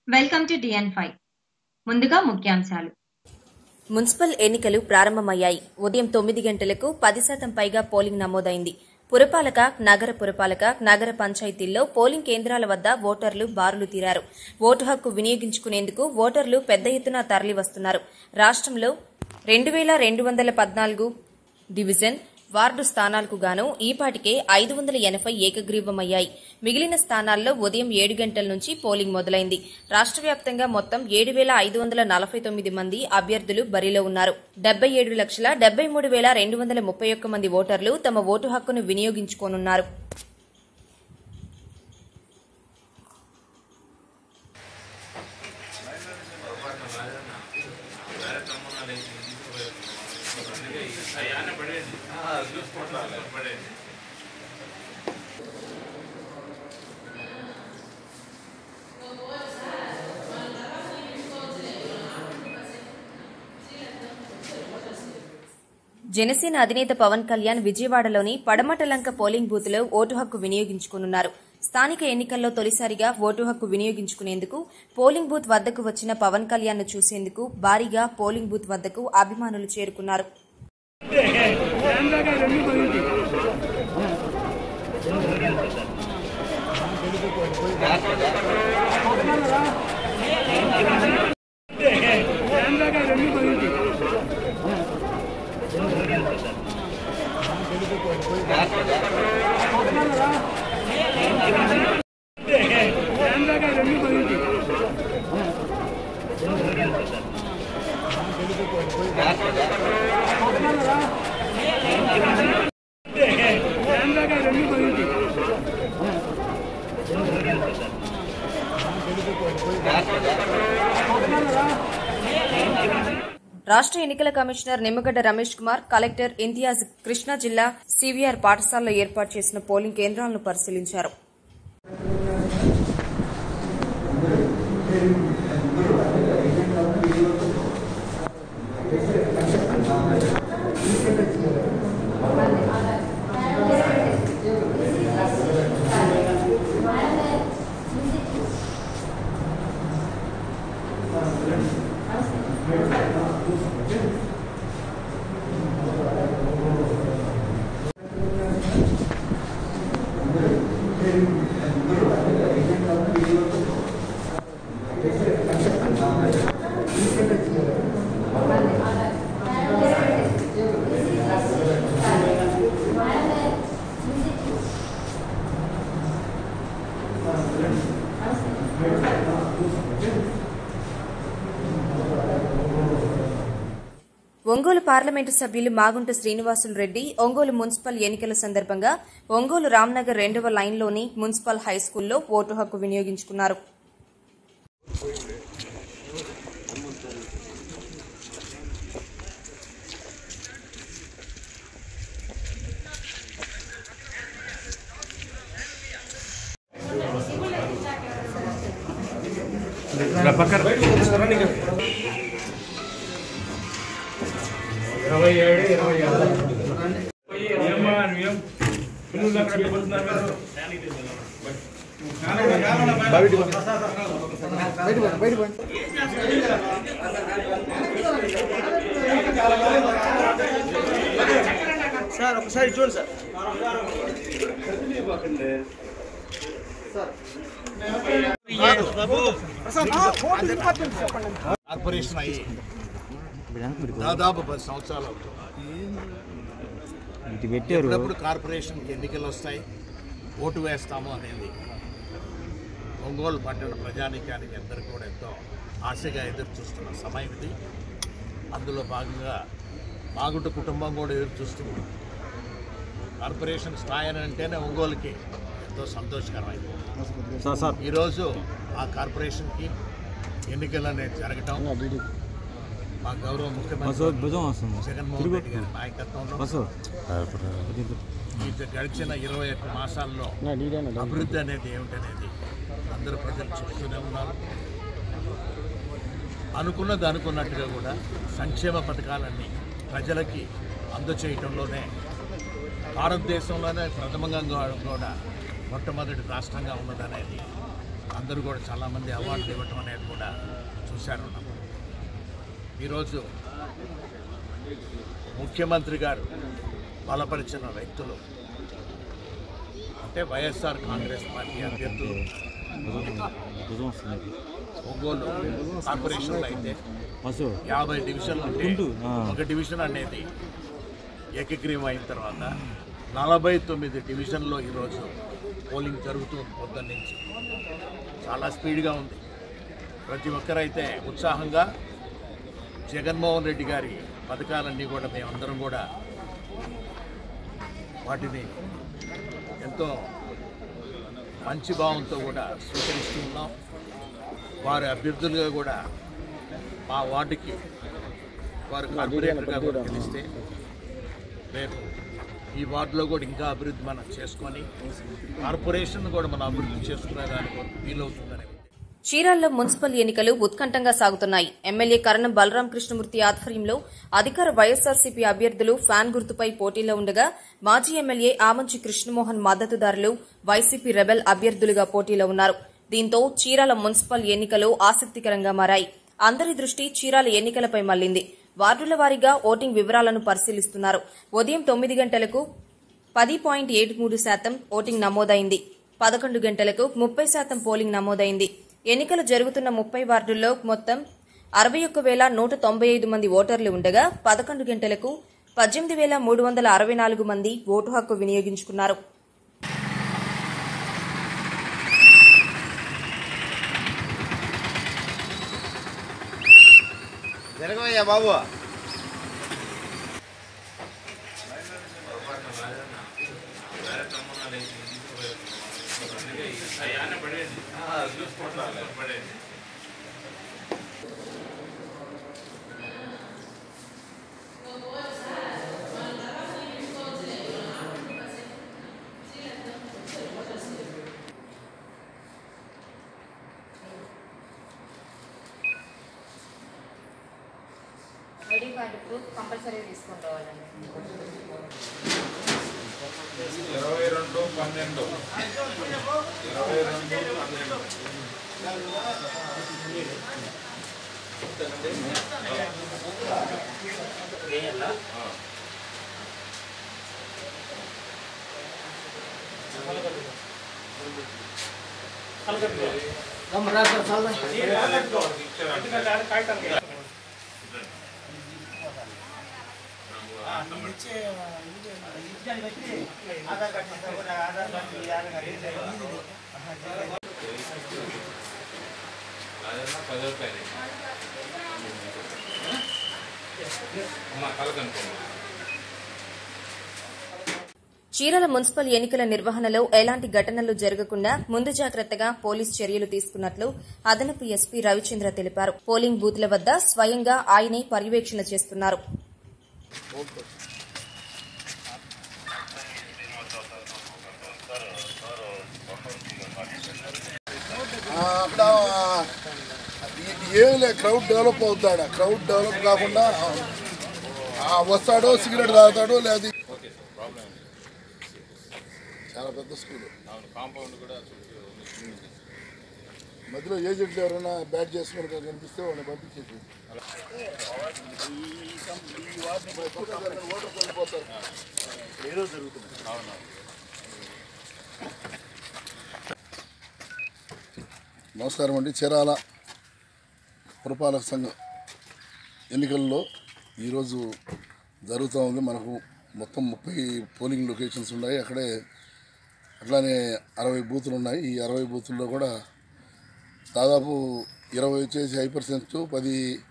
Welcome to డిఎన్ five ముందుగా ముఖ్యాంశాలు municipal ఎన్నికలు ప్రారంభమయ్యాయి ఉదయం తొమ్మిది గంటలకు పది శాతం పైగా పోలింగ్ నమోదైంది పురపాలక నగర పురపాలక నగర పంచాయతీల్లో పోలింగ్ కేంద్రాల వద్ద ఓటర్లు బారులు తీరారు ఓటు హక్కు వినియోగించుకునేందుకు ఓటర్లు పెద్ద ఎత్తున తరలివస్తున్నారు రాష్ట్రంలో రెండు వేల రెండు వందల పద్నాలుగు డివిజన్ వార్డు స్థానాలకు గాను ఈపాటికే ఐదు వందల ఎనభై ఏకగ్రీవమయ్యాయి మిగిలిన స్థానాల్లో ఉదయం ఏడు గంటల నుంచి పోలింగ్ మొదలైంది రాష్ట్ర వ్యాప్తంగా మొత్తం ఏడు వేల ఐదు వందల నలభై తొమ్మిది మంది అభ్యర్థులు బరిలో ఉన్నారు డెబ్బై ఏడు లక్షల డెబ్బై మూడు వేల రెండు వందల ముప్పై ఒక్క మంది ఓటర్లు తమ ఓటు హక్కును వినియోగించుకోనున్నారు జనసేన అధినేత పవన్ కళ్యాణ్ విజయవాడలోని పడమటలంక పోలింగ్ బూత్లో ఓటు హక్కు వినియోగించుకోనున్నారు స్థానిక ఎన్నికల్లో తొలిసారిగా ఓటు హక్కు వినియోగించుకునేందుకు పోలింగ్ బూత్ వద్దకు వచ్చిన పవన్ కళ్యాణ్ ను చూసేందుకు భారీగా పోలింగ్ బూత్ వద్దకు అభిమానులు చేరుకున్నారు రాష్ట్ర ఎన్నికల కమిషనర్ నిమ్మగడ్డ రమేష్ కుమార్ కలెక్టర్ ఇంతియాజ్ కృష్ణా జిల్లా సివిఆర్ పాఠశాలలో ఏర్పాటు చేసిన పోలింగ్ కేంద్రాలను పరిశీలించారు ఒంగోలు పార్లమెంటు సభ్యులు మాగుంట శ్రీనివాసులు రెడ్డి ఒంగోలు మున్సిపల్ ఎన్నికల సందర్భంగా ఒంగోలు రామ్నగర్ రెండవ లైన్లోని మున్సిపల్ హైస్కూల్లో ఓటు హక్కు వినియోగించుకున్నారు ఇరవై ఏడు ఇరవై ఆరు ఏమ్మా నువ్వేం పిల్లలు అక్కడ వెళ్ళిపోతున్నారు సార్ ఒకసారి చూడండి సార్ కార్పొరేషన్ అయ్యి దాదాపు పది సంవత్సరాలు అవుతుంది ఇటు పెట్టారు ఎప్పుడప్పుడు కార్పొరేషన్కి ఎన్నికలు వస్తాయి ఓటు వేస్తాము అనేది ఒంగోలు పట్టణ ప్రజానీకానికి అందరికీ కూడా ఎంతో ఆశగా ఎదురు చూస్తున్న సమయం ఇది అందులో భాగంగా మాగుంట కుటుంబం కూడా ఎదురు చూస్తుంది కార్పొరేషన్ స్థాయి అని అంటేనే ఒంగోలుకి ఎంతో సంతోషకరమైంది సార్ సార్ ఈరోజు ఆ కార్పొరేషన్కి ఎన్నికలు అనేది జరగటం మా గౌరవ బస్సు ముఖ్యమంత్రి భుజం వస్తుంది జగన్మోహన్ రెడ్డి గారి నాయకత్వంలో బస్సు ఈ గడిచిన ఇరవై ఒక్క మాసాల్లో అభివృద్ధి అనేది ఏమిటనేది అందరూ ప్రజలు చూస్తూనే ఉన్నారు అనుకున్నది అనుకున్నట్టుగా కూడా సంక్షేమ పథకాలన్నీ ప్రజలకి అందచేయటంలోనే భారతదేశంలోనే ప్రథమంగా కూడా మొట్టమొదటి రాష్ట్రంగా ఉన్నదనేది అందరూ కూడా చాలామంది అవార్డులు ఇవ్వటం అనేది కూడా చూశారు మనం. ఈరోజు ముఖ్యమంత్రి గారు బలపరిచిన వ్యక్తులు అంటే వైఎస్ఆర్ కాంగ్రెస్ పార్టీ అభ్యర్థులు ఒంగోలు కార్పొరేషన్లో అయితే యాభై డివిజన్లు ఉంటే ఒక డివిజన్ అనేది ఏకగ్రీవం అయిన తర్వాత నలభై తొమ్మిది డివిజన్లో ఈరోజు పోలింగ్ జరుగుతుంది పొద్దున్న నుంచి చాలా స్పీడ్గా ఉంది ప్రతి ఒక్కరైతే ఉత్సాహంగా జగన్మోహన్ రెడ్డి గారి పథకాలన్నీ కూడా మేమందరం కూడా వాటిని ఎంతో మంచి భావంతో కూడా స్వీకరిస్తూ ఉన్నాం వారి అభ్యర్థులుగా కూడా మా వార్డుకి వారు కార్పొరేటర్గా కూడా గెలిస్తే రేపు ఈ వార్డులో కూడా ఇంకా అభివృద్ధి మనం చేసుకొని కార్పొరేషన్ కూడా మనం అభివృద్ధి చేసుకునే దానికి వీలవుతుందని చీరాల్లో మున్సిపల్ ఎన్నికలు ఉత్కంఠంగా సాగుతున్నాయి ఎమ్మెల్యే కరణం బలరాం కృష్ణమూర్తి ఆధ్వర్యంలో అధికార వైఎస్సార్సీపీ అభ్యర్థులు ఫ్యాన్ గుర్తుపై పోటీలో ఉండగా మాజీ ఎమ్మెల్యే ఆమంచి కృష్ణమోహన్ మద్దతుదారులు వైసీపీ రెబెల్ అభ్యర్థులుగా పోటీలో ఉన్నారు దీంతో చీరాల మున్సిపల్ ఎన్నికలు ఆసక్తికరంగా మారాయి అందరి దృష్టి చీరాల ఎన్నికలపై మళ్లింది వార్డుల వారీగా ఓటింగ్ వివరాలను పరిశీలిస్తున్నారు ఉదయం తొమ్మిది గంటలకు పది పాయింట్ ఏడు మూడు శాతం ఓటింగ్ నమోదైంది పదకొండు గంటలకు ముప్పై శాతం పోలింగ్ నమోదైంది ఎన్నికలు జరుగుతున్న ముప్పై వార్డుల్లో మొత్తం అరవై ఒక్క వేల నూట తొంభై ఐదు మంది ఓటర్లు ఉండగా పదకొండు గంటలకు పద్దెనిమిది వేల మూడు వందల అరవై నాలుగు మంది ఓటు హక్కు వినియోగించుకున్నారు జరగవయ్యా బాబు ఐడి కార్డు ప్రూఫ్ కంపల్సరీ తీసుకుంటావాలండి ఇరవై రెండు పన్నెండు ఇరవై రెండు పన్నెండు అదన్నా పది రూపాయలు అమ్మ కలకనుకోమ్మా చీరాల మున్సిపల్ ఎన్నికల నిర్వహణలో ఎలాంటి ఘటనలు జరగకుండా ముందు జాగ్రత్తగా పోలీస్ చర్యలు తీసుకున్నట్లు అదనపు ఎస్పీ రవిచంద్ర తెలిపారు పోలింగ్ బూత్ల వద్ద స్వయంగా ఆయనే పర్యవేక్షణ చేస్తున్నారు ఆ, అక్కడ ఈ- ఏం లే క్రౌడ్ డెవలప్ అవుతాడు క్రౌడ్ డెవలప్ కాకుండా ఆ, వస్తాడో సిగరెట్ తాగుతాడో లేదా చాలా పెద్ద స్కూల్ మధ్యలో ఏజెంట్లు ఎవరైనా బ్యాట్ చేసుకుని కనిపిస్తే వాళ్ళని పంపించేసి ఓటర్ వెళ్ళిపోతారు నమస్కారం అండి చీరాల పురపాలక సంఘం ఎన్నికల్లో ఈరోజు జరుగుతూ ఉంది మనకు మొత్తం ముప్పై పోలింగ్ లొకేషన్స్ ఉన్నాయి అక్కడే అట్లానే అరవై బూతులు ఉన్నాయి ఈ అరవై బూతుల్లో కూడా దాదాపు ఇరవై వచ్చేసి హైపర్ సెన్సిటివ్ పది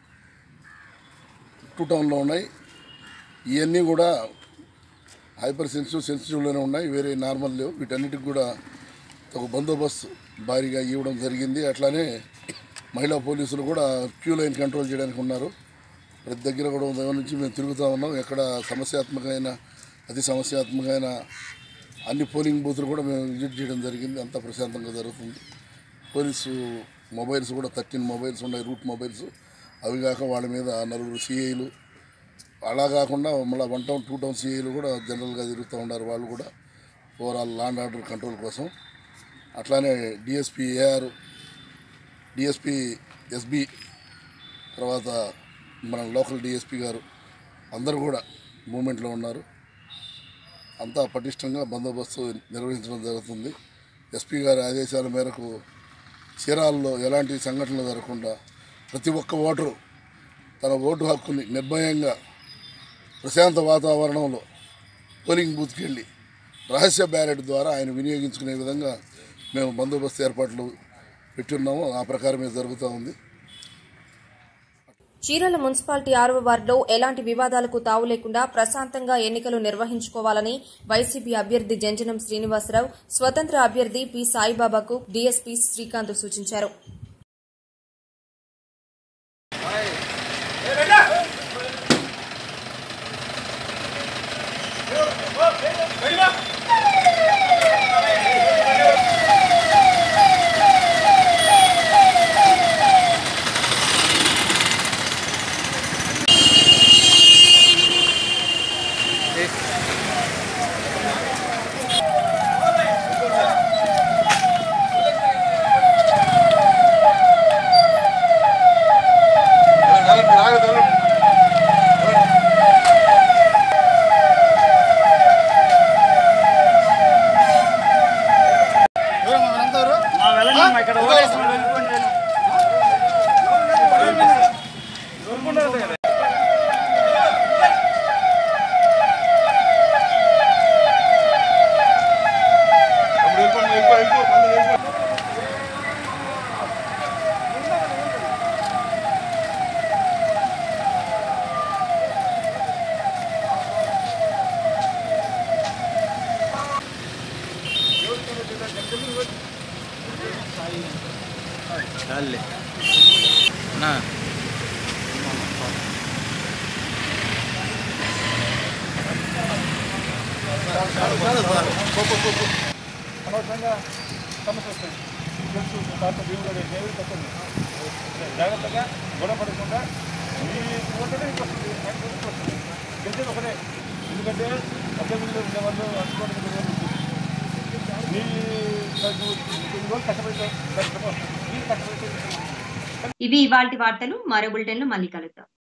టూ టౌన్లో ఉన్నాయి ఇవన్నీ కూడా హైపర్ సెన్సిటివ్ సెన్సిటివ్లోనే ఉన్నాయి వేరే నార్మల్ లేవు వీటన్నిటికి కూడా ఒక బందోబస్తు భారీగా ఇవ్వడం జరిగింది అట్లానే మహిళా పోలీసులు కూడా క్యూ లైన్ కంట్రోల్ చేయడానికి ఉన్నారు ప్రతి దగ్గర కూడా ఉదయం నుంచి మేము తిరుగుతూ ఉన్నాం ఎక్కడ సమస్యాత్మకమైన అతి సమస్యాత్మకమైన అన్ని పోలింగ్ బూతులు కూడా మేము విజిట్ చేయడం జరిగింది అంతా ప్రశాంతంగా జరుగుతుంది పోలీసు మొబైల్స్ కూడా థర్టీన్ మొబైల్స్ ఉన్నాయి రూట్ మొబైల్స్ అవి కాక వాళ్ళ మీద నలుగురు సిఐలు అలా కాకుండా మళ్ళీ వన్ టౌన్ టూ టౌన్ సిఐలు కూడా జనరల్గా తిరుగుతూ ఉన్నారు వాళ్ళు కూడా ఓవరాల్ లాండ్ ఆర్డర్ కంట్రోల్ కోసం అట్లానే డిఎస్పీ ఏఆర్ డిఎస్పి ఎస్బి తర్వాత మన లోకల్ డిఎస్పి గారు అందరూ కూడా మూమెంట్లో ఉన్నారు అంతా పటిష్టంగా బందోబస్తు నిర్వహించడం జరుగుతుంది ఎస్పీ గారి ఆదేశాల మేరకు చీరాల్లో ఎలాంటి సంఘటనలు జరగకుండా ప్రతి ఒక్క ఓటరు తన ఓటు హక్కుని నిర్భయంగా ప్రశాంత వాతావరణంలో పోలింగ్ బూత్కి వెళ్ళి రహస్య బ్యాలెట్ ద్వారా ఆయన వినియోగించుకునే విధంగా మేము బందోబస్తు ఏర్పాట్లు పెట్టున్నాము ఆ ప్రకారమే జరుగుతూ ఉంది చీరాల మున్సిపాలిటీ ఆరవ వార్డులో ఎలాంటి వివాదాలకు తావు లేకుండా ప్రశాంతంగా ఎన్నికలు నిర్వహించుకోవాలని వైసీపీ అభ్యర్థి జంజనం శ్రీనివాసరావు స్వతంత్ర అభ్యర్థి పి సాయిబాబాకు డీఎస్పీ శ్రీకాంత్ సూచించారు అనవసరంగా సమస్య వస్తుంది తెలుసు దాంట్లో దేవుడు గారు దేవుడు తప్పదు జాగ్రత్తగా గొడవ పడకుండా మీ ఓటనే ఇంకొక వస్తుంది గెలిచేది ఒకటే ఎందుకంటే అభ్యర్థులు ఉండేవాళ్ళు అందుకోవడం మీ కొన్ని రోజులు కష్టపడితే మీరు కష్టపడితే ఇవి ఇవాల్టి వార్తలు మరో బులెటిన్లో మళ్ళీ కలుద్దాం